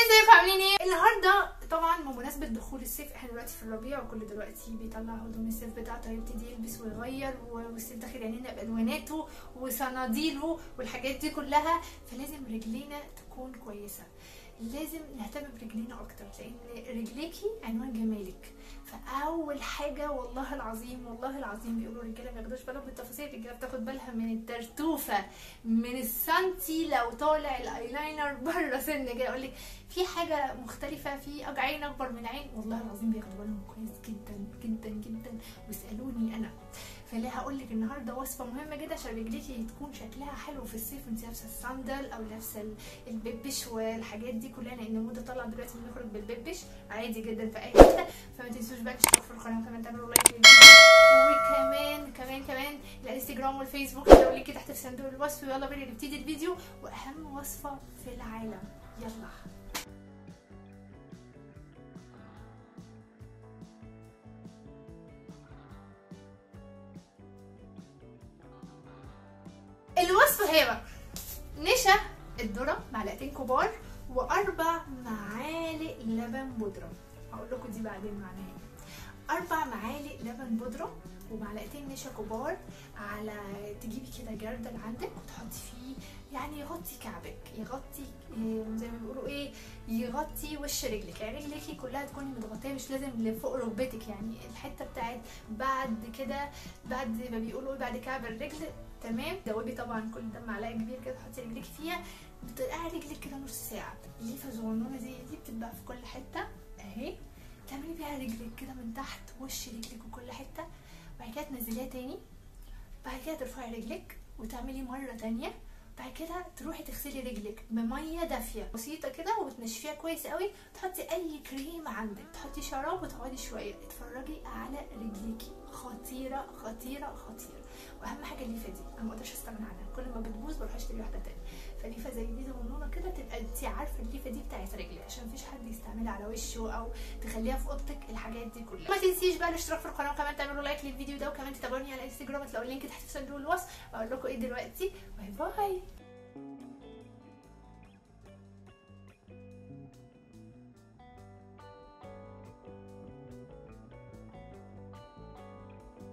ازيكم عاملين ايه النهارده طبعا بمناسبه دخول الصيف احنا دلوقتي في الربيع وكل دلوقتي بيطلع هدوم الصيف بتاعته يبتدي يلبس ويغير والصيف داخل علينا بالواناته وصناديله والحاجات دي كلها فلازم رجلينا تكون كويسه لازم نهتم برجلينا اكتر لان رجليكي عنوان جمالك فاول حاجه والله العظيم والله العظيم بيقولوا الرجاله ما ياخدوش بالهم من التفاصيل الرجاله بتاخد بالها من الترتوفه من السنتي لو طالع الايلاينر بره سن كده اقول لك في حاجه مختلفه في عين اكبر من عين والله العظيم بياخدوا بالهم كويس جدا جدا جدا واسالوني انا فلا هقول لك النهارده وصفه مهمه جدا عشان رجليكي تكون شكلها حلو في الصيف وانت لابسه الساندل او لابسه البيبش والحاجات دي كلها لان الموضه طالعه دلوقتي بنخرج بالبيبش عادي جدا في اي حته فما تنسوش بقى تشتركوا في القناه وكمان تعملوا لايك للفيديو وكمان كمان كمان الانستجرام والفيسبوك هتلاقوا لينك تحت في صندوق الوصف ويلا بينا نبتدي الفيديو واهم وصفه في العالم يلا الوصفه هي بقى نشا الذره معلقتين كبار واربع معالق لبن بودره هقول لكم دي بعدين معناها ايه اربع معالق لبن بودره ومعلقتين نشا كبار على تجيبي كده جردل عندك وتحطي فيه يعني يغطي كعبك يغطي زي ما بيقولوا ايه يغطي وش رجلك يعني رجلك كلها تكوني متغطيه مش لازم لفوق ركبتك يعني الحته بتاعت بعد كده بعد ما بيقولوا بعد كعب الرجل تمام دوبي طبعا كل ده معلقه كبيره كده تحطي رجلك فيها بتقعي رجلك كده نص ساعه الليفه صغنونه زي دي بتتباع في كل حته اهي تعملي بيها رجلك كده من تحت وش رجلك وكل حته بعد كده تنزليها تاني بعد كده ترفعي رجلك وتعملي مره تانية بعد كده تروحي تغسلي رجلك بميه دافيه بسيطه كده وتنشفيها كويس قوي تحطي اي كريم عندك تحطي شراب وتقعدي شويه اتفرجي على رجليكي خطيره خطيره خطيره واهم حاجه الليفه دي انا ما اقدرش استغنى عنها كل ما بتبوظ بروح اشتري واحده تاني فليفه زي دي صغنونه كده تبقى انت عارفه الليفه دي بتاعت رجلك عشان مفيش حد يستعملها على وشه او تخليها في اوضتك الحاجات دي كلها ما تنسيش بقى الاشتراك في القناه وكمان تعملوا لايك للفيديو ده وكمان تتابعوني على انستجرام هتلاقوا اللينك تحت في صندوق الوصف اقول لكم ايه دلوقتي باي باي